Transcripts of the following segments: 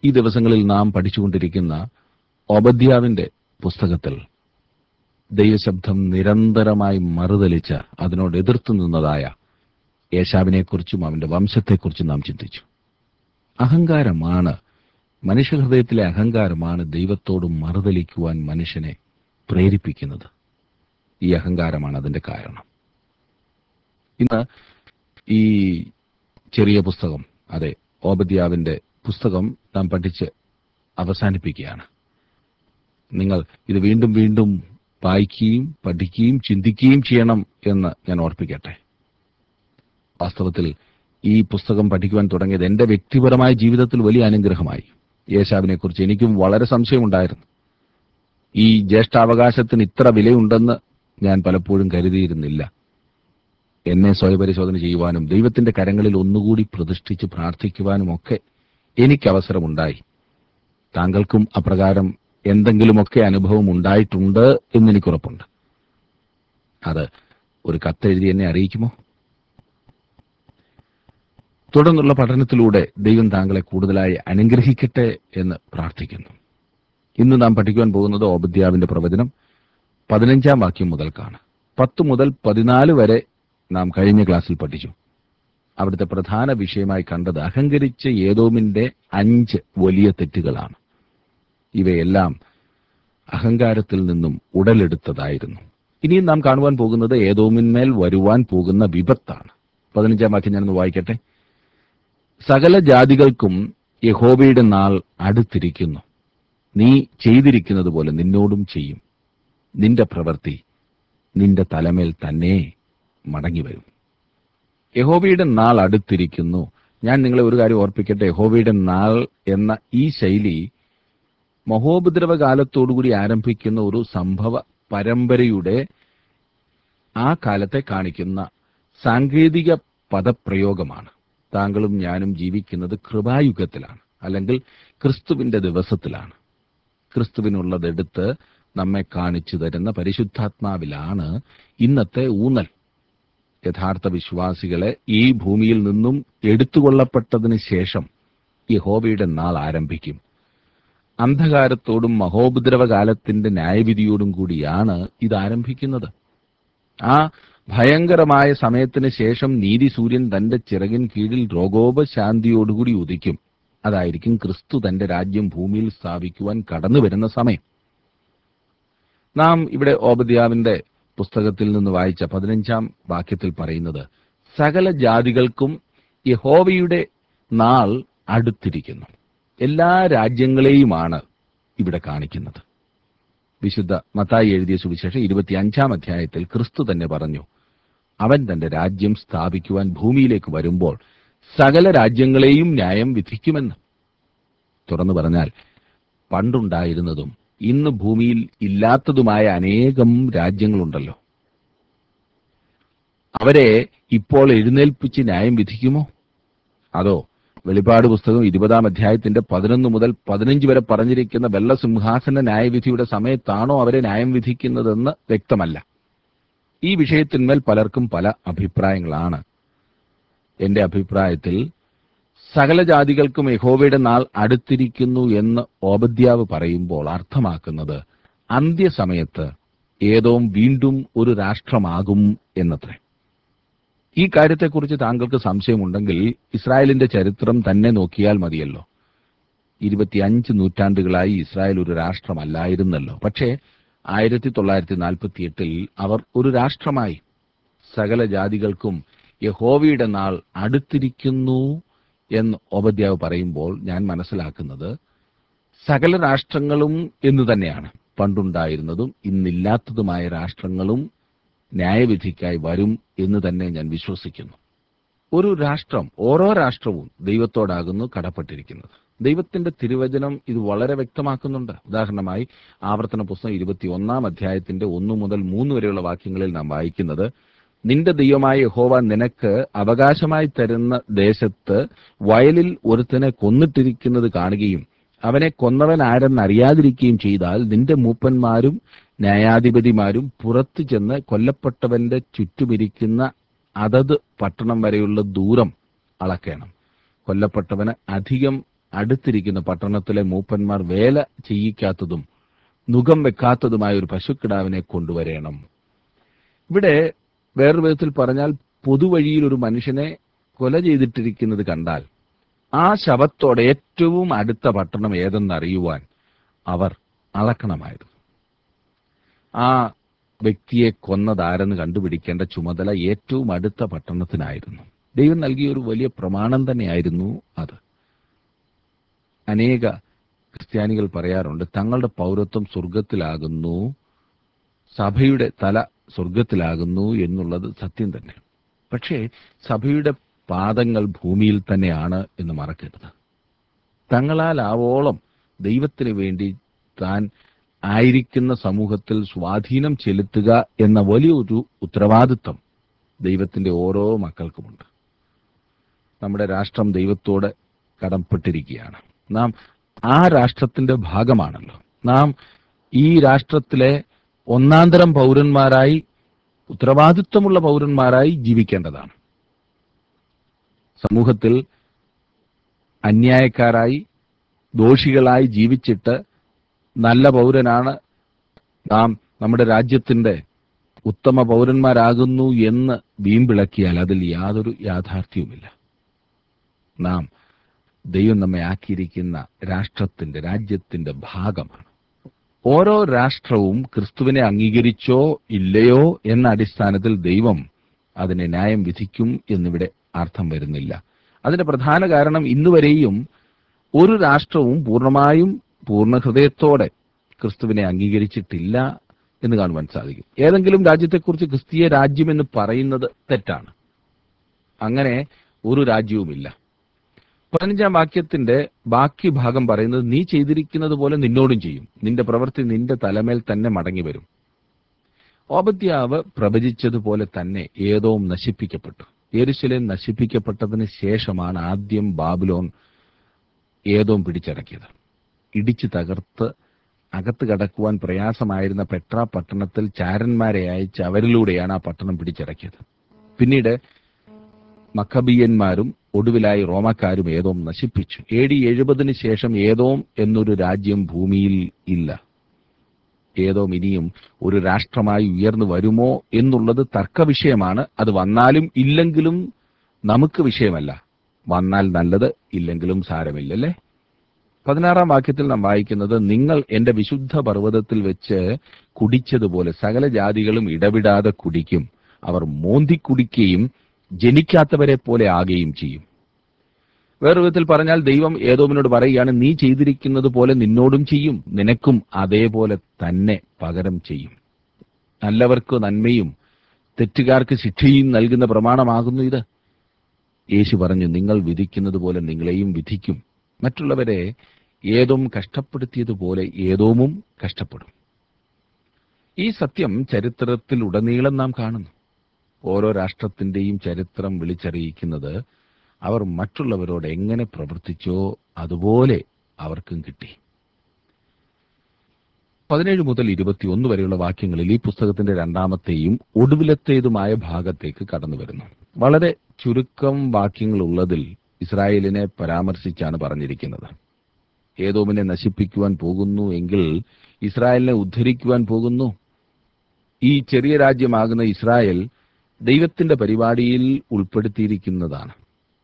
ഈ ദിവസങ്ങളിൽ നാം പഠിച്ചുകൊണ്ടിരിക്കുന്ന ഒബദ്യാവിന്റെ പുസ്തകത്തിൽ ദൈവശബ്ദം നിരന്തരമായി മറുതലിച്ച് അതിനോട് എതിർത്തു നിന്നതായ യേശാവിനെക്കുറിച്ചും അവന്റെ വംശത്തെക്കുറിച്ചും നാം ചിന്തിച്ചു അഹങ്കാരമാണ് മനുഷ്യഹൃദയത്തിലെ അഹങ്കാരമാണ് ദൈവത്തോട് മറുതലിക്കുവാൻ മനുഷ്യനെ പ്രേരിപ്പിക്കുന്നത് ഈ അഹങ്കാരമാണ് അതിന്റെ കാരണം ഇന്ന് ഈ ചെറിയ പുസ്തകം അതെ ഓബദ്യാവിന്റെ പുസ്തകം നാം പഠിച്ച് അവസാനിപ്പിക്കുകയാണ് നിങ്ങൾ ഇത് വീണ്ടും വീണ്ടും വായിക്കുകയും പഠിക്കുകയും ചിന്തിക്കുകയും ചെയ്യണം എന്ന് ഞാൻ ഓർപ്പിക്കട്ടെ വാസ്തവത്തിൽ ഈ പുസ്തകം പഠിക്കുവാൻ തുടങ്ങിയത് എന്റെ വ്യക്തിപരമായ ജീവിതത്തിൽ വലിയ അനുഗ്രഹമായി യേശാവിനെ കുറിച്ച് എനിക്കും വളരെ സംശയമുണ്ടായിരുന്നു ഈ ജ്യേഷ്ഠാവകാശത്തിന് ഇത്ര വിലയുണ്ടെന്ന് ഞാൻ പലപ്പോഴും കരുതിയിരുന്നില്ല എന്നെ സ്വയപരിശോധന ചെയ്യുവാനും ദൈവത്തിന്റെ കരങ്ങളിൽ ഒന്നുകൂടി പ്രതിഷ്ഠിച്ച് പ്രാർത്ഥിക്കുവാനും ഒക്കെ എനിക്ക് അവസരമുണ്ടായി താങ്കൾക്കും അപ്രകാരം എന്തെങ്കിലുമൊക്കെ അനുഭവം ഉണ്ടായിട്ടുണ്ട് എന്നെനിക്കുറപ്പുണ്ട് അത് ഒരു കത്തെഴുതി എന്നെ അറിയിക്കുമോ തുടർന്നുള്ള പഠനത്തിലൂടെ ദൈവം താങ്കളെ കൂടുതലായി അനുഗ്രഹിക്കട്ടെ എന്ന് പ്രാർത്ഥിക്കുന്നു ഇന്ന് നാം പഠിക്കുവാൻ പോകുന്നത് ഓബദ്യാവിന്റെ പ്രവചനം പതിനഞ്ചാം വാക്യം മുതൽക്കാണ് പത്ത് മുതൽ പതിനാല് വരെ നാം കഴിഞ്ഞ ക്ലാസ്സിൽ പഠിച്ചു അവിടുത്തെ പ്രധാന വിഷയമായി കണ്ടത് അഹങ്കരിച്ച ഏതോമിന്റെ അഞ്ച് വലിയ തെറ്റുകളാണ് ഇവയെല്ലാം അഹങ്കാരത്തിൽ നിന്നും ഉടലെടുത്തതായിരുന്നു ഇനിയും നാം കാണുവാൻ പോകുന്നത് ഏതോമിന്മേൽ വരുവാൻ പോകുന്ന വിപത്താണ് പതിനഞ്ചാം വാക്യം ഞാനൊന്ന് വായിക്കട്ടെ സകല ജാതികൾക്കും യഹോവയുടെ നാൾ അടുത്തിരിക്കുന്നു നീ ചെയ്തിരിക്കുന്നത് പോലെ നിന്നോടും ചെയ്യും നിന്റെ പ്രവൃത്തി നിന്റെ തലമേൽ തന്നെ മടങ്ങി വരും യഹോവയുടെ നാൾ അടുത്തിരിക്കുന്നു ഞാൻ നിങ്ങളെ ഒരു കാര്യം ഓർപ്പിക്കട്ടെ യഹോവയുടെ നാൾ എന്ന ഈ ശൈലി മഹോപദ്രവ കാലത്തോടുകൂടി ആരംഭിക്കുന്ന ഒരു സംഭവ പരമ്പരയുടെ ആ കാലത്തെ കാണിക്കുന്ന സാങ്കേതിക പദപ്രയോഗമാണ് താങ്കളും ഞാനും ജീവിക്കുന്നത് കൃപായുഗത്തിലാണ് അല്ലെങ്കിൽ ക്രിസ്തുവിന്റെ ദിവസത്തിലാണ് ക്രിസ്തുവിനുള്ളതെടുത്ത് നമ്മെ കാണിച്ചു തരുന്ന പരിശുദ്ധാത്മാവിലാണ് ഇന്നത്തെ ഊന്നൽ യഥാർത്ഥ വിശ്വാസികളെ ഈ ഭൂമിയിൽ നിന്നും എടുത്തുകൊള്ളപ്പെട്ടതിന് ശേഷം യഹോവയുടെ നാൾ ആരംഭിക്കും അന്ധകാരത്തോടും മഹോപദ്രവകാലത്തിന്റെ ന്യായവിധിയോടും കൂടിയാണ് ഇത് ആരംഭിക്കുന്നത് ആ ഭയങ്കരമായ സമയത്തിന് ശേഷം നീതി സൂര്യൻ തന്റെ ചിറകിൻ കീഴിൽ രോഗോപശാന്തിയോടുകൂടി ഉദിക്കും അതായിരിക്കും ക്രിസ്തു തന്റെ രാജ്യം ഭൂമിയിൽ സ്ഥാപിക്കുവാൻ കടന്നു വരുന്ന സമയം നാം ഇവിടെ ഓബദ്യാവിന്റെ പുസ്തകത്തിൽ നിന്ന് വായിച്ച പതിനഞ്ചാം വാക്യത്തിൽ പറയുന്നത് സകല ജാതികൾക്കും യഹോവയുടെ നാൾ അടുത്തിരിക്കുന്നു എല്ലാ രാജ്യങ്ങളെയുമാണ് ഇവിടെ കാണിക്കുന്നത് വിശുദ്ധ മത്തായി എഴുതിയ സുവിശേഷം ഇരുപത്തിയഞ്ചാം അധ്യായത്തിൽ ക്രിസ്തു തന്നെ പറഞ്ഞു അവൻ തന്റെ രാജ്യം സ്ഥാപിക്കുവാൻ ഭൂമിയിലേക്ക് വരുമ്പോൾ സകല രാജ്യങ്ങളെയും ന്യായം വിധിക്കുമെന്ന് തുറന്നു പറഞ്ഞാൽ പണ്ടുണ്ടായിരുന്നതും ഇന്ന് ഭൂമിയിൽ ഇല്ലാത്തതുമായ അനേകം രാജ്യങ്ങളുണ്ടല്ലോ അവരെ ഇപ്പോൾ എഴുന്നേൽപ്പിച്ച് ന്യായം വിധിക്കുമോ അതോ വെളിപ്പാട് പുസ്തകം ഇരുപതാം അധ്യായത്തിന്റെ പതിനൊന്ന് മുതൽ പതിനഞ്ച് വരെ പറഞ്ഞിരിക്കുന്ന വെള്ളസിംഹാസന ന്യായവിധിയുടെ സമയത്താണോ അവരെ ന്യായം വിധിക്കുന്നതെന്ന് വ്യക്തമല്ല ഈ വിഷയത്തിന്മേൽ പലർക്കും പല അഭിപ്രായങ്ങളാണ് എന്റെ അഭിപ്രായത്തിൽ സകല ജാതികൾക്കും യഹോവയുടെ നാൾ അടുത്തിരിക്കുന്നു എന്ന് ഓപദ്യാവ് പറയുമ്പോൾ അർത്ഥമാക്കുന്നത് അന്ത്യസമയത്ത് ഏതോ വീണ്ടും ഒരു രാഷ്ട്രമാകും എന്നത്രേ ഈ കാര്യത്തെക്കുറിച്ച് താങ്കൾക്ക് സംശയമുണ്ടെങ്കിൽ ഇസ്രായേലിന്റെ ചരിത്രം തന്നെ നോക്കിയാൽ മതിയല്ലോ ഇരുപത്തിയഞ്ച് നൂറ്റാണ്ടുകളായി ഇസ്രായേൽ ഒരു രാഷ്ട്രമല്ലായിരുന്നല്ലോ പക്ഷേ ആയിരത്തി തൊള്ളായിരത്തി നാൽപ്പത്തി എട്ടിൽ അവർ ഒരു രാഷ്ട്രമായി സകല ജാതികൾക്കും യഹോവയുടെ നാൾ അടുത്തിരിക്കുന്നു എന്ന് ഓപദ്യാവ് പറയുമ്പോൾ ഞാൻ മനസ്സിലാക്കുന്നത് സകല രാഷ്ട്രങ്ങളും എന്ന് തന്നെയാണ് പണ്ടുണ്ടായിരുന്നതും ഇന്നില്ലാത്തതുമായ രാഷ്ട്രങ്ങളും ന്യായവിധിക്കായി വരും എന്ന് തന്നെ ഞാൻ വിശ്വസിക്കുന്നു ഒരു രാഷ്ട്രം ഓരോ രാഷ്ട്രവും ദൈവത്തോടാകുന്നു കടപ്പെട്ടിരിക്കുന്നത് ദൈവത്തിന്റെ തിരുവചനം ഇത് വളരെ വ്യക്തമാക്കുന്നുണ്ട് ഉദാഹരണമായി ആവർത്തന പുസ്തകം ഇരുപത്തി ഒന്നാം അധ്യായത്തിന്റെ ഒന്നു മുതൽ മൂന്ന് വരെയുള്ള വാക്യങ്ങളിൽ നാം വായിക്കുന്നത് നിന്റെ ദൈവമായ യഹോവ നിനക്ക് അവകാശമായി തരുന്ന ദേശത്ത് വയലിൽ ഒരുത്തനെ കൊന്നിട്ടിരിക്കുന്നത് കാണുകയും അവനെ കൊന്നവൻ ആരെന്ന് അറിയാതിരിക്കുകയും ചെയ്താൽ നിന്റെ മൂപ്പന്മാരും ന്യായാധിപതിമാരും പുറത്തു ചെന്ന് കൊല്ലപ്പെട്ടവന്റെ ചുറ്റുമിരിക്കുന്ന അതത് പട്ടണം വരെയുള്ള ദൂരം അളക്കണം കൊല്ലപ്പെട്ടവന് അധികം അടുത്തിരിക്കുന്ന പട്ടണത്തിലെ മൂപ്പന്മാർ വേല ചെയ്യിക്കാത്തതും നുകം വെക്കാത്തതുമായ ഒരു പശുക്കിടാവിനെ കൊണ്ടുവരേണം ഇവിടെ വേറൊരു വിധത്തിൽ പറഞ്ഞാൽ പൊതുവഴിയിൽ ഒരു മനുഷ്യനെ കൊല ചെയ്തിട്ടിരിക്കുന്നത് കണ്ടാൽ ആ ശവത്തോടെ ഏറ്റവും അടുത്ത പട്ടണം ഏതെന്നറിയുവാൻ അവർ അളക്കണമായിരുന്നു ആ വ്യക്തിയെ കൊന്നതാരെന്ന് കണ്ടുപിടിക്കേണ്ട ചുമതല ഏറ്റവും അടുത്ത പട്ടണത്തിനായിരുന്നു ദൈവം നൽകിയ ഒരു വലിയ പ്രമാണം തന്നെയായിരുന്നു അത് അനേക ക്രിസ്ത്യാനികൾ പറയാറുണ്ട് തങ്ങളുടെ പൗരത്വം സ്വർഗത്തിലാകുന്നു സഭയുടെ തല സ്വർഗത്തിലാകുന്നു എന്നുള്ളത് സത്യം തന്നെ പക്ഷേ സഭയുടെ പാദങ്ങൾ ഭൂമിയിൽ തന്നെയാണ് എന്ന് മറക്കരുത് തങ്ങളാൽ ആവോളം ദൈവത്തിന് വേണ്ടി താൻ ആയിരിക്കുന്ന സമൂഹത്തിൽ സ്വാധീനം ചെലുത്തുക എന്ന വലിയൊരു ഉത്തരവാദിത്വം ദൈവത്തിന്റെ ഓരോ മക്കൾക്കുമുണ്ട് നമ്മുടെ രാഷ്ട്രം ദൈവത്തോട് കടംപ്പെട്ടിരിക്കുകയാണ് നാം ആ രാഷ്ട്രത്തിന്റെ ഭാഗമാണല്ലോ നാം ഈ രാഷ്ട്രത്തിലെ ഒന്നാന്തരം പൗരന്മാരായി ഉത്തരവാദിത്വമുള്ള പൗരന്മാരായി ജീവിക്കേണ്ടതാണ് സമൂഹത്തിൽ അന്യായക്കാരായി ദോഷികളായി ജീവിച്ചിട്ട് നല്ല പൗരനാണ് നാം നമ്മുടെ രാജ്യത്തിന്റെ ഉത്തമ പൗരന്മാരാകുന്നു എന്ന് വീമ്പിളക്കിയാൽ അതിൽ യാതൊരു യാഥാർത്ഥ്യവുമില്ല നാം ദൈവം നമ്മെ ആക്കിയിരിക്കുന്ന രാഷ്ട്രത്തിന്റെ രാജ്യത്തിന്റെ ഭാഗമാണ് ഓരോ രാഷ്ട്രവും ക്രിസ്തുവിനെ അംഗീകരിച്ചോ ഇല്ലയോ എന്ന അടിസ്ഥാനത്തിൽ ദൈവം അതിനെ ന്യായം വിധിക്കും എന്നിവിടെ അർത്ഥം വരുന്നില്ല അതിന്റെ പ്രധാന കാരണം ഇന്നുവരെയും ഒരു രാഷ്ട്രവും പൂർണ്ണമായും പൂർണ്ണ ഹൃദയത്തോടെ ക്രിസ്തുവിനെ അംഗീകരിച്ചിട്ടില്ല എന്ന് കാണുവാൻ സാധിക്കും ഏതെങ്കിലും രാജ്യത്തെക്കുറിച്ച് ക്രിസ്തീയ രാജ്യം എന്ന് പറയുന്നത് തെറ്റാണ് അങ്ങനെ ഒരു രാജ്യവുമില്ല പതിനഞ്ചാം വാക്യത്തിന്റെ ബാക്കി ഭാഗം പറയുന്നത് നീ ചെയ്തിരിക്കുന്നത് പോലെ നിന്നോടും ചെയ്യും നിന്റെ പ്രവൃത്തി നിന്റെ തലമേൽ തന്നെ മടങ്ങി വരും ഓപദ്യാവ് പ്രവചിച്ചതുപോലെ തന്നെ ഏതോം നശിപ്പിക്കപ്പെട്ടു യെരുശലേം നശിപ്പിക്കപ്പെട്ടതിന് ശേഷമാണ് ആദ്യം ബാബുലോൺ ഏതോം പിടിച്ചടക്കിയത് ഇടിച്ചു തകർത്ത് അകത്ത് കടക്കുവാൻ പ്രയാസമായിരുന്ന പെട്ര പട്ടണത്തിൽ ചാരന്മാരെ അയച്ച് അവരിലൂടെയാണ് ആ പട്ടണം പിടിച്ചടക്കിയത് പിന്നീട് മക്കബിയന്മാരും ഒടുവിലായി റോമക്കാരും ഏതോം നശിപ്പിച്ചു എ ഡി എഴുപതിന് ശേഷം ഏതോം എന്നൊരു രാജ്യം ഭൂമിയിൽ ഇല്ല ഏതോം ഇനിയും ഒരു രാഷ്ട്രമായി ഉയർന്നു വരുമോ എന്നുള്ളത് തർക്ക വിഷയമാണ് അത് വന്നാലും ഇല്ലെങ്കിലും നമുക്ക് വിഷയമല്ല വന്നാൽ നല്ലത് ഇല്ലെങ്കിലും സാരമില്ലല്ലേ പതിനാറാം വാക്യത്തിൽ നാം വായിക്കുന്നത് നിങ്ങൾ എന്റെ വിശുദ്ധ പർവ്വതത്തിൽ വെച്ച് കുടിച്ചതുപോലെ സകല ജാതികളും ഇടവിടാതെ കുടിക്കും അവർ മോന്തി കുടിക്കുകയും ജനിക്കാത്തവരെ പോലെ ആകുകയും ചെയ്യും വേറൊരു വിധത്തിൽ പറഞ്ഞാൽ ദൈവം ഏതോമിനോട് പറയുകയാണ് നീ ചെയ്തിരിക്കുന്നത് പോലെ നിന്നോടും ചെയ്യും നിനക്കും അതേപോലെ തന്നെ പകരം ചെയ്യും നല്ലവർക്ക് നന്മയും തെറ്റുകാർക്ക് ശിക്ഷയും നൽകുന്ന പ്രമാണമാകുന്നു ഇത് യേശു പറഞ്ഞു നിങ്ങൾ വിധിക്കുന്നത് പോലെ നിങ്ങളെയും വിധിക്കും മറ്റുള്ളവരെ ഏതോം കഷ്ടപ്പെടുത്തിയതുപോലെ ഏതോമും കഷ്ടപ്പെടും ഈ സത്യം ചരിത്രത്തിൽ ഉടനീളം നാം കാണുന്നു ഓരോ രാഷ്ട്രത്തിന്റെയും ചരിത്രം വിളിച്ചറിയിക്കുന്നത് അവർ മറ്റുള്ളവരോട് എങ്ങനെ പ്രവർത്തിച്ചോ അതുപോലെ അവർക്കും കിട്ടി പതിനേഴ് മുതൽ ഇരുപത്തിയൊന്ന് വരെയുള്ള വാക്യങ്ങളിൽ ഈ പുസ്തകത്തിന്റെ രണ്ടാമത്തെയും ഒടുവിലത്തേതുമായ ഭാഗത്തേക്ക് കടന്നു വരുന്നു വളരെ ചുരുക്കം വാക്യങ്ങൾ ഉള്ളതിൽ ഇസ്രായേലിനെ പരാമർശിച്ചാണ് പറഞ്ഞിരിക്കുന്നത് ഏതോമിനെ നശിപ്പിക്കുവാൻ പോകുന്നു എങ്കിൽ ഇസ്രായേലിനെ ഉദ്ധരിക്കുവാൻ പോകുന്നു ഈ ചെറിയ രാജ്യമാകുന്ന ഇസ്രായേൽ ദൈവത്തിന്റെ പരിപാടിയിൽ ഉൾപ്പെടുത്തിയിരിക്കുന്നതാണ്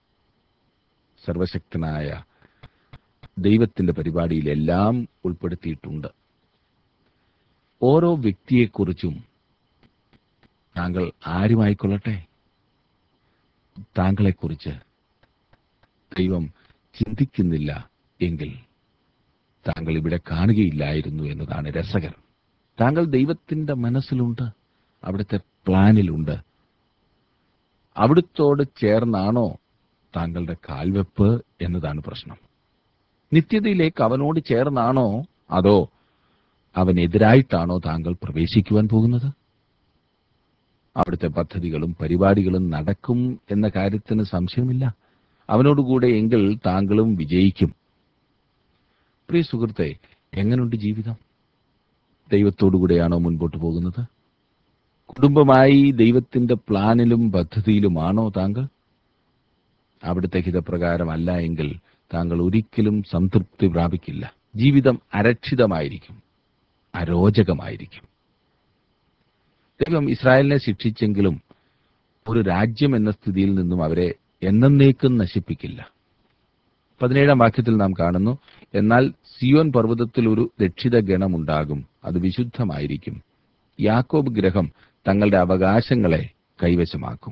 സർവശക്തനായ ദൈവത്തിന്റെ പരിപാടിയിൽ എല്ലാം ഉൾപ്പെടുത്തിയിട്ടുണ്ട് ഓരോ വ്യക്തിയെക്കുറിച്ചും താങ്കൾ ആരുമായിക്കൊള്ളട്ടെ താങ്കളെക്കുറിച്ച് ദൈവം ചിന്തിക്കുന്നില്ല എങ്കിൽ താങ്കൾ ഇവിടെ കാണുകയില്ലായിരുന്നു എന്നതാണ് രസകരം താങ്കൾ ദൈവത്തിന്റെ മനസ്സിലുണ്ട് അവിടുത്തെ പ്ലാനിലുണ്ട് അവിടുത്തോട് ചേർന്നാണോ താങ്കളുടെ കാൽവെപ്പ് എന്നതാണ് പ്രശ്നം നിത്യതയിലേക്ക് അവനോട് ചേർന്നാണോ അതോ അവനെതിരായിട്ടാണോ താങ്കൾ പ്രവേശിക്കുവാൻ പോകുന്നത് അവിടുത്തെ പദ്ധതികളും പരിപാടികളും നടക്കും എന്ന കാര്യത്തിന് സംശയമില്ല അവനോടുകൂടെ എങ്കിൽ താങ്കളും വിജയിക്കും പ്രിയ സുഹൃത്തെ എങ്ങനുണ്ട് ജീവിതം ദൈവത്തോടുകൂടെയാണോ മുൻപോട്ട് പോകുന്നത് കുടുംബമായി ദൈവത്തിന്റെ പ്ലാനിലും പദ്ധതിയിലുമാണോ താങ്കൾ അവിടുത്തെ ഹിതപ്രകാരമല്ല എങ്കിൽ താങ്കൾ ഒരിക്കലും സംതൃപ്തി പ്രാപിക്കില്ല ജീവിതം അരക്ഷിതമായിരിക്കും അരോചകമായിരിക്കും ദൈവം ഇസ്രായേലിനെ ശിക്ഷിച്ചെങ്കിലും ഒരു രാജ്യം എന്ന സ്ഥിതിയിൽ നിന്നും അവരെ എന്നേക്കും നശിപ്പിക്കില്ല പതിനേഴാം വാക്യത്തിൽ നാം കാണുന്നു എന്നാൽ സിയോൻ പർവ്വതത്തിൽ ഒരു രക്ഷിത ഗണമുണ്ടാകും അത് വിശുദ്ധമായിരിക്കും യാക്കോബ് ഗ്രഹം തങ്ങളുടെ അവകാശങ്ങളെ കൈവശമാക്കും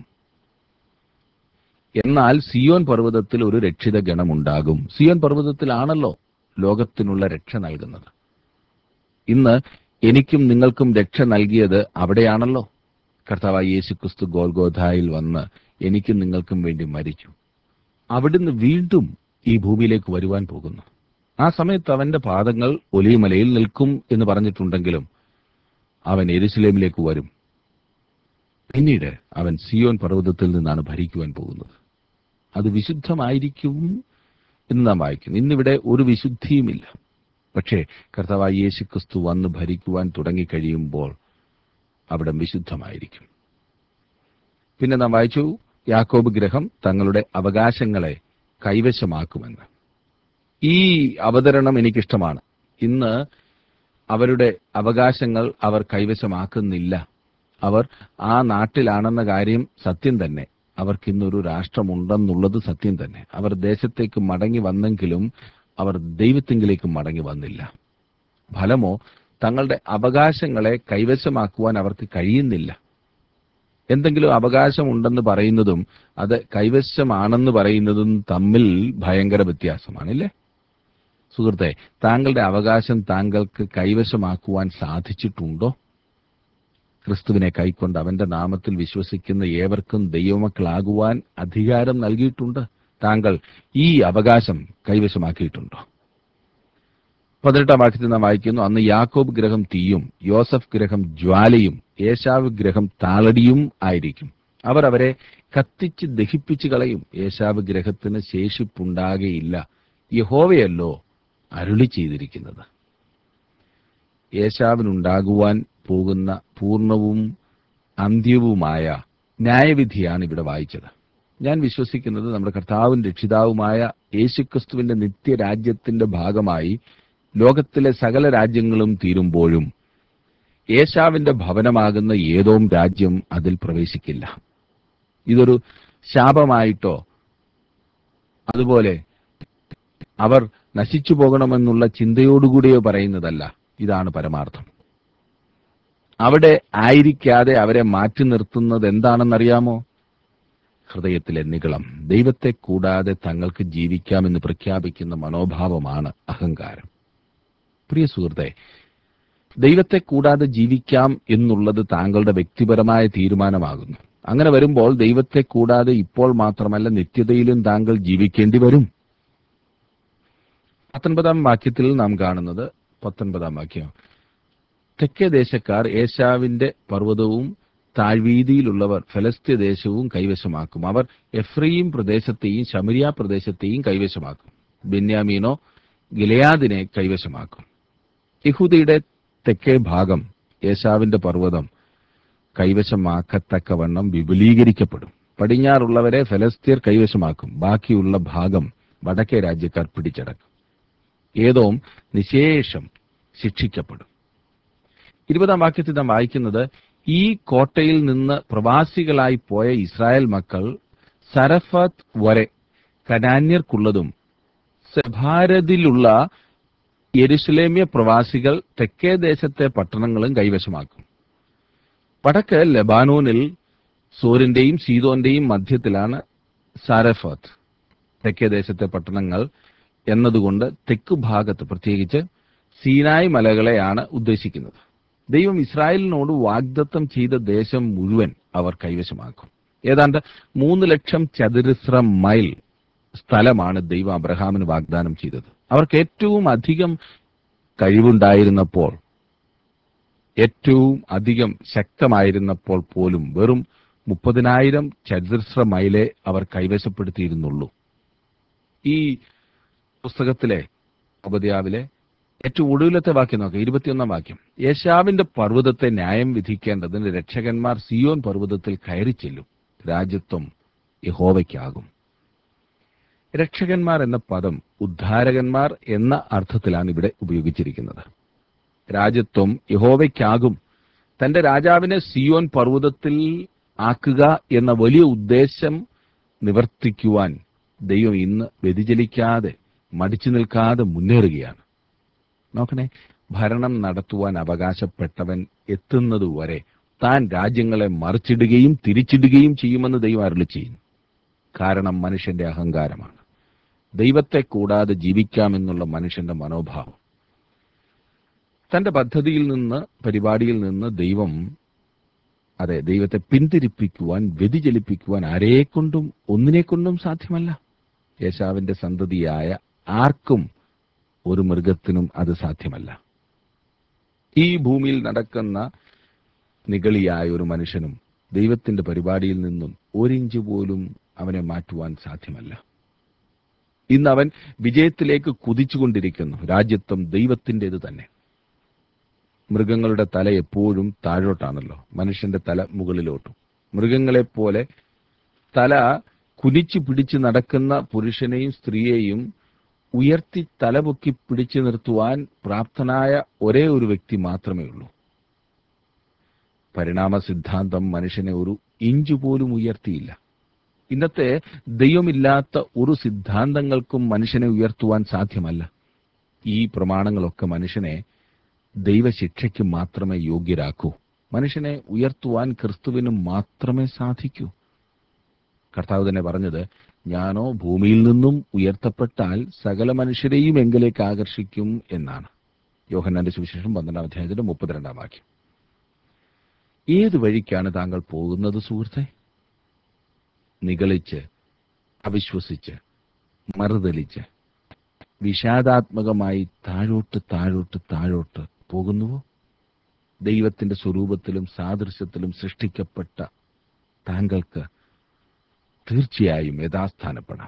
എന്നാൽ സിയോൻ പർവ്വതത്തിൽ ഒരു രക്ഷിത ഗണമുണ്ടാകും സിയോൻ പർവ്വതത്തിലാണല്ലോ ലോകത്തിനുള്ള രക്ഷ നൽകുന്നത് ഇന്ന് എനിക്കും നിങ്ങൾക്കും രക്ഷ നൽകിയത് അവിടെയാണല്ലോ കർത്താവായ യേശുക്രിസ്തു ഗോൽഗോധായിൽ വന്ന് എനിക്കും നിങ്ങൾക്കും വേണ്ടി മരിച്ചു അവിടുന്ന് വീണ്ടും ഈ ഭൂമിയിലേക്ക് വരുവാൻ പോകുന്നു ആ സമയത്ത് അവന്റെ പാദങ്ങൾ ഒലിമലയിൽ നിൽക്കും എന്ന് പറഞ്ഞിട്ടുണ്ടെങ്കിലും അവൻ എരുസലേമിലേക്ക് വരും പിന്നീട് അവൻ സിയോൻ പർവ്വതത്തിൽ നിന്നാണ് ഭരിക്കുവാൻ പോകുന്നത് അത് വിശുദ്ധമായിരിക്കും എന്ന് നാം വായിക്കുന്നു ഇന്നിവിടെ ഒരു വിശുദ്ധിയുമില്ല പക്ഷേ കർത്താവായ യേശു ക്രിസ്തു വന്ന് ഭരിക്കുവാൻ തുടങ്ങിക്കഴിയുമ്പോൾ അവിടെ വിശുദ്ധമായിരിക്കും പിന്നെ നാം വായിച്ചു യാക്കോബ് ഗ്രഹം തങ്ങളുടെ അവകാശങ്ങളെ കൈവശമാക്കുമെന്ന് ഈ അവതരണം എനിക്കിഷ്ടമാണ് ഇന്ന് അവരുടെ അവകാശങ്ങൾ അവർ കൈവശമാക്കുന്നില്ല അവർ ആ നാട്ടിലാണെന്ന കാര്യം സത്യം തന്നെ അവർക്ക് ഇന്നൊരു രാഷ്ട്രമുണ്ടെന്നുള്ളത് സത്യം തന്നെ അവർ ദേശത്തേക്ക് മടങ്ങി വന്നെങ്കിലും അവർ ദൈവത്തെങ്കിലേക്ക് മടങ്ങി വന്നില്ല ഫലമോ തങ്ങളുടെ അവകാശങ്ങളെ കൈവശമാക്കുവാൻ അവർക്ക് കഴിയുന്നില്ല എന്തെങ്കിലും അവകാശമുണ്ടെന്ന് പറയുന്നതും അത് കൈവശമാണെന്ന് പറയുന്നതും തമ്മിൽ ഭയങ്കര വ്യത്യാസമാണല്ലേ സുഹൃത്തെ താങ്കളുടെ അവകാശം താങ്കൾക്ക് കൈവശമാക്കുവാൻ സാധിച്ചിട്ടുണ്ടോ ക്രിസ്തുവിനെ കൈക്കൊണ്ട് അവന്റെ നാമത്തിൽ വിശ്വസിക്കുന്ന ഏവർക്കും ദൈവമക്കളാകുവാൻ അധികാരം നൽകിയിട്ടുണ്ട് താങ്കൾ ഈ അവകാശം കൈവശമാക്കിയിട്ടുണ്ടോ പതിനെട്ടാം വാക്യത്തിൽ നാം വായിക്കുന്നു അന്ന് യാക്കോബ് ഗ്രഹം തീയും യോസഫ് ഗ്രഹം ജ്വാലയും ഏശാവ് ഗ്രഹം താളടിയും ആയിരിക്കും അവർ അവരെ കത്തിച്ച് ദഹിപ്പിച്ചു കളയും ഏശാവ് ഗ്രഹത്തിന് ശേഷിപ്പുണ്ടാകയില്ല യഹോവയല്ലോ അരുളി ചെയ്തിരിക്കുന്നത് യേശാവിനുണ്ടാകുവാൻ പോകുന്ന പൂർണ്ണവും അന്ത്യവുമായ ന്യായവിധിയാണ് ഇവിടെ വായിച്ചത് ഞാൻ വിശ്വസിക്കുന്നത് നമ്മുടെ കർത്താവും രക്ഷിതാവുമായ യേശുക്രിസ്തുവിന്റെ നിത്യരാജ്യത്തിന്റെ ഭാഗമായി ലോകത്തിലെ സകല രാജ്യങ്ങളും തീരുമ്പോഴും ഏശാവിന്റെ ഭവനമാകുന്ന ഏതോം രാജ്യം അതിൽ പ്രവേശിക്കില്ല ഇതൊരു ശാപമായിട്ടോ അതുപോലെ അവർ നശിച്ചു പോകണമെന്നുള്ള ചിന്തയോടുകൂടിയോ പറയുന്നതല്ല ഇതാണ് പരമാർത്ഥം അവിടെ ആയിരിക്കാതെ അവരെ മാറ്റി നിർത്തുന്നത് എന്താണെന്നറിയാമോ ഹൃദയത്തിലെ നികളം ദൈവത്തെ കൂടാതെ തങ്ങൾക്ക് ജീവിക്കാമെന്ന് പ്രഖ്യാപിക്കുന്ന മനോഭാവമാണ് അഹങ്കാരം പ്രിയ സുഹൃത്തെ ദൈവത്തെ കൂടാതെ ജീവിക്കാം എന്നുള്ളത് താങ്കളുടെ വ്യക്തിപരമായ തീരുമാനമാകുന്നു അങ്ങനെ വരുമ്പോൾ ദൈവത്തെ കൂടാതെ ഇപ്പോൾ മാത്രമല്ല നിത്യതയിലും താങ്കൾ ജീവിക്കേണ്ടി വരും പത്തൊൻപതാം വാക്യത്തിൽ നാം കാണുന്നത് പത്തൊൻപതാം വാക്യം തെക്കേ ദേശക്കാർ ഏശാവിന്റെ പർവ്വതവും താഴ്വീതിയിലുള്ളവർ ഫലസ്ത്യ ദേശവും കൈവശമാക്കും അവർ എഫ്രയീം പ്രദേശത്തെയും ശമരിയ പ്രദേശത്തെയും കൈവശമാക്കും ബെന്യാമീനോ ഗിലയാദിനെ കൈവശമാക്കും യഹൂദയുടെ തെക്കേ ഭാഗം ഏശാവിന്റെ പർവ്വതം കൈവശമാക്കത്തക്കവണ്ണം വിപുലീകരിക്കപ്പെടും പടിഞ്ഞാറുള്ളവരെ ഫലസ്തീർ കൈവശമാക്കും ബാക്കിയുള്ള ഭാഗം വടക്കേ രാജ്യക്കാർ പിടിച്ചടക്കും ഏതോം നിശേഷം ശിക്ഷിക്കപ്പെടും ഇരുപതാം വാക്യത്തിൽ നാം വായിക്കുന്നത് ഈ കോട്ടയിൽ നിന്ന് പ്രവാസികളായി പോയ ഇസ്രായേൽ മക്കൾ സരഫത്ത് വരെ കനാന്യർക്കുള്ളതും സെഭാരതിലുള്ള യെരുസലേമ്യ പ്രവാസികൾ തെക്കേ ദേശത്തെ പട്ടണങ്ങളും കൈവശമാക്കും വടക്ക് ലെബാനോനിൽ സോറിന്റെയും സീതോന്റെയും മധ്യത്തിലാണ് സാരഫത്ത് തെക്കേ ദേശത്തെ പട്ടണങ്ങൾ എന്നതുകൊണ്ട് തെക്കു ഭാഗത്ത് പ്രത്യേകിച്ച് സീനായ് മലകളെയാണ് ഉദ്ദേശിക്കുന്നത് ദൈവം ഇസ്രായേലിനോട് വാഗ്ദത്തം ചെയ്ത ദേശം മുഴുവൻ അവർ കൈവശമാക്കും ഏതാണ്ട് മൂന്ന് ലക്ഷം ചതുരശ്ര മൈൽ സ്ഥലമാണ് ദൈവം അബ്രഹാമിന് വാഗ്ദാനം ചെയ്തത് അവർക്ക് ഏറ്റവും അധികം കഴിവുണ്ടായിരുന്നപ്പോൾ ഏറ്റവും അധികം ശക്തമായിരുന്നപ്പോൾ പോലും വെറും മുപ്പതിനായിരം ചതുരശ്ര മൈലെ അവർ കൈവശപ്പെടുത്തിയിരുന്നുള്ളൂ ഈ പുസ്തകത്തിലെ ഉപദ്യാവിലെ ഏറ്റവും ഒടുവിലത്തെ വാക്യം നോക്കാം ഇരുപത്തിയൊന്നാം വാക്യം യേശാവിന്റെ പർവ്വതത്തെ ന്യായം വിധിക്കേണ്ടതിന് രക്ഷകന്മാർ സിയോൻ പർവ്വതത്തിൽ കയറി ചെല്ലും രാജ്യത്വം യഹോവയ്ക്കാകും രക്ഷകന്മാർ എന്ന പദം ഉദ്ധാരകന്മാർ എന്ന അർത്ഥത്തിലാണ് ഇവിടെ ഉപയോഗിച്ചിരിക്കുന്നത് രാജ്യത്വം യഹോവയ്ക്കാകും തന്റെ രാജാവിനെ സിയോൻ പർവ്വതത്തിൽ ആക്കുക എന്ന വലിയ ഉദ്ദേശം നിവർത്തിക്കുവാൻ ദൈവം ഇന്ന് വ്യതിചലിക്കാതെ മടിച്ചു നിൽക്കാതെ മുന്നേറുകയാണ് നോക്കണേ ഭരണം നടത്തുവാൻ അവകാശപ്പെട്ടവൻ എത്തുന്നതുവരെ താൻ രാജ്യങ്ങളെ മറിച്ചിടുകയും തിരിച്ചിടുകയും ചെയ്യുമെന്ന് ദൈവം അരുളി ചെയ്യുന്നു കാരണം മനുഷ്യന്റെ അഹങ്കാരമാണ് ദൈവത്തെ കൂടാതെ ജീവിക്കാമെന്നുള്ള മനുഷ്യന്റെ മനോഭാവം തന്റെ പദ്ധതിയിൽ നിന്ന് പരിപാടിയിൽ നിന്ന് ദൈവം അതെ ദൈവത്തെ പിന്തിരിപ്പിക്കുവാൻ വ്യതിചലിപ്പിക്കുവാൻ ആരെക്കൊണ്ടും ഒന്നിനെക്കൊണ്ടും സാധ്യമല്ല യേശാവിന്റെ സന്തതിയായ ആർക്കും ഒരു മൃഗത്തിനും അത് സാധ്യമല്ല ഈ ഭൂമിയിൽ നടക്കുന്ന നിഗളിയായ ഒരു മനുഷ്യനും ദൈവത്തിന്റെ പരിപാടിയിൽ നിന്നും ഒരിഞ്ച് പോലും അവനെ മാറ്റുവാൻ സാധ്യമല്ല ഇന്ന് അവൻ വിജയത്തിലേക്ക് കുതിച്ചുകൊണ്ടിരിക്കുന്നു രാജ്യത്വം ദൈവത്തിൻ്റെത് തന്നെ മൃഗങ്ങളുടെ തല എപ്പോഴും താഴോട്ടാണല്ലോ മനുഷ്യന്റെ തല മുകളിലോട്ടും മൃഗങ്ങളെപ്പോലെ തല കുനിച്ചു പിടിച്ച് നടക്കുന്ന പുരുഷനെയും സ്ത്രീയെയും ഉയർത്തി തലപൊക്കി പിടിച്ചു നിർത്തുവാൻ പ്രാപ്തനായ ഒരേ ഒരു വ്യക്തി മാത്രമേ ഉള്ളൂ പരിണാമ സിദ്ധാന്തം മനുഷ്യനെ ഒരു ഇഞ്ചു പോലും ഉയർത്തിയില്ല ഇന്നത്തെ ദൈവമില്ലാത്ത ഒരു സിദ്ധാന്തങ്ങൾക്കും മനുഷ്യനെ ഉയർത്തുവാൻ സാധ്യമല്ല ഈ പ്രമാണങ്ങളൊക്കെ മനുഷ്യനെ ദൈവശിക്ഷയ്ക്ക് മാത്രമേ യോഗ്യരാക്കൂ മനുഷ്യനെ ഉയർത്തുവാൻ ക്രിസ്തുവിന് മാത്രമേ സാധിക്കൂ കർത്താവ് തന്നെ പറഞ്ഞത് ഞാനോ ഭൂമിയിൽ നിന്നും ഉയർത്തപ്പെട്ടാൽ സകല മനുഷ്യരെയും എങ്കിലേക്ക് ആകർഷിക്കും എന്നാണ് യോഹന്നാന്റെ സുവിശേഷം പന്ത്രണ്ടാം അധ്യായത്തിന്റെ മുപ്പത്തിരണ്ടാം വാക്യം ഏത് വഴിക്കാണ് താങ്കൾ പോകുന്നത് സുഹൃത്തെ നിഗളിച്ച് അവിശ്വസിച്ച് മറുതലിച്ച് വിഷാദാത്മകമായി താഴോട്ട് താഴോട്ട് താഴോട്ട് പോകുന്നുവോ ദൈവത്തിന്റെ സ്വരൂപത്തിലും സാദൃശ്യത്തിലും സൃഷ്ടിക്കപ്പെട്ട താങ്കൾക്ക് തീർച്ചയായും യഥാസ്ഥാനപ്പെടാം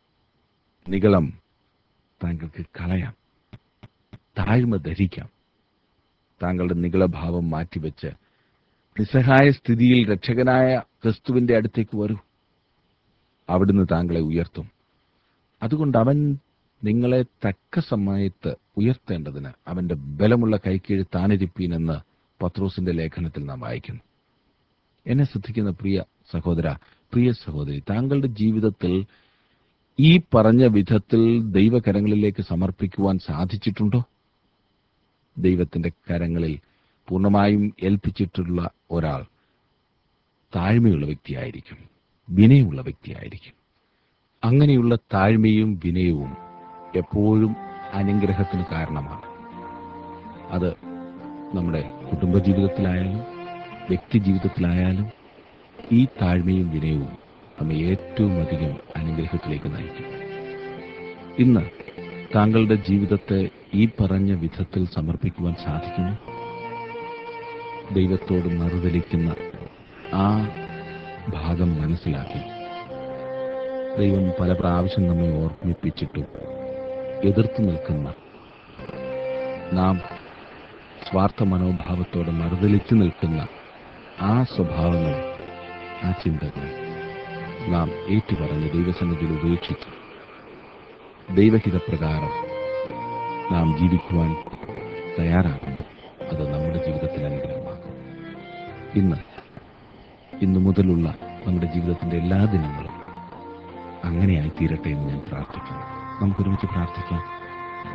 നികളം താങ്കൾക്ക് കളയാം താഴ്മ ധരിക്കാം താങ്കളുടെ നികളഭാവം മാറ്റിവെച്ച് നിസ്സഹായ സ്ഥിതിയിൽ രക്ഷകനായ ക്രിസ്തുവിന്റെ അടുത്തേക്ക് വരൂ അവിടുന്ന് താങ്കളെ ഉയർത്തും അതുകൊണ്ട് അവൻ നിങ്ങളെ തക്ക സമയത്ത് ഉയർത്തേണ്ടതിന് അവന്റെ ബലമുള്ള കൈക്കീഴ് താനിരിപ്പീൻ എന്ന് പത്രോസിന്റെ ലേഖനത്തിൽ നാം വായിക്കുന്നു എന്നെ ശ്രദ്ധിക്കുന്ന പ്രിയ സഹോദര പ്രിയ സഹോദരി താങ്കളുടെ ജീവിതത്തിൽ ഈ പറഞ്ഞ വിധത്തിൽ ദൈവകരങ്ങളിലേക്ക് സമർപ്പിക്കുവാൻ സാധിച്ചിട്ടുണ്ടോ ദൈവത്തിന്റെ കരങ്ങളിൽ പൂർണ്ണമായും ഏൽപ്പിച്ചിട്ടുള്ള ഒരാൾ താഴ്മയുള്ള വ്യക്തിയായിരിക്കും വിനയമുള്ള വ്യക്തിയായിരിക്കും അങ്ങനെയുള്ള താഴ്മയും വിനയവും എപ്പോഴും അനുഗ്രഹത്തിന് കാരണമാണ് അത് നമ്മുടെ കുടുംബജീവിതത്തിലായാലും വ്യക്തി ജീവിതത്തിലായാലും ഈ താഴ്മയും വിനയവും നമ്മെ ഏറ്റവും അധികം അനുഗ്രഹത്തിലേക്ക് നയിക്കും ഇന്ന് താങ്കളുടെ ജീവിതത്തെ ഈ പറഞ്ഞ വിധത്തിൽ സമർപ്പിക്കുവാൻ സാധിക്കുന്നു ദൈവത്തോട് മറുതലിക്കുന്ന ആ ഭാഗം മനസ്സിലാക്കി ദൈവം പല പ്രാവശ്യം നമ്മെ ഓർമ്മിപ്പിച്ചിട്ടും എതിർത്ത് നിൽക്കുന്ന നാം സ്വാർത്ഥ മനോഭാവത്തോടെ മറുതലിച്ചു നിൽക്കുന്ന ആ സ്വഭാവങ്ങൾ ആ ചിന്തകൾ നാം ഏറ്റുപറഞ്ഞ് ദൈവസന്നിധിയിൽ ഉപേക്ഷിച്ച് ദൈവഹിതപ്രകാരം നാം ജീവിക്കുവാൻ തയ്യാറാകുമ്പോൾ അത് നമ്മുടെ ജീവിതത്തിൽ അനുഗ്രഹമാകും ഇന്ന് ഇന്നു മുതലുള്ള നമ്മുടെ ജീവിതത്തിന്റെ എല്ലാ ദിനങ്ങളും അങ്ങനെയായി തീരട്ടെ എന്ന് ഞാൻ പ്രാർത്ഥിക്കുന്നു നമുക്കൊരുമിച്ച് പ്രാർത്ഥിക്കാം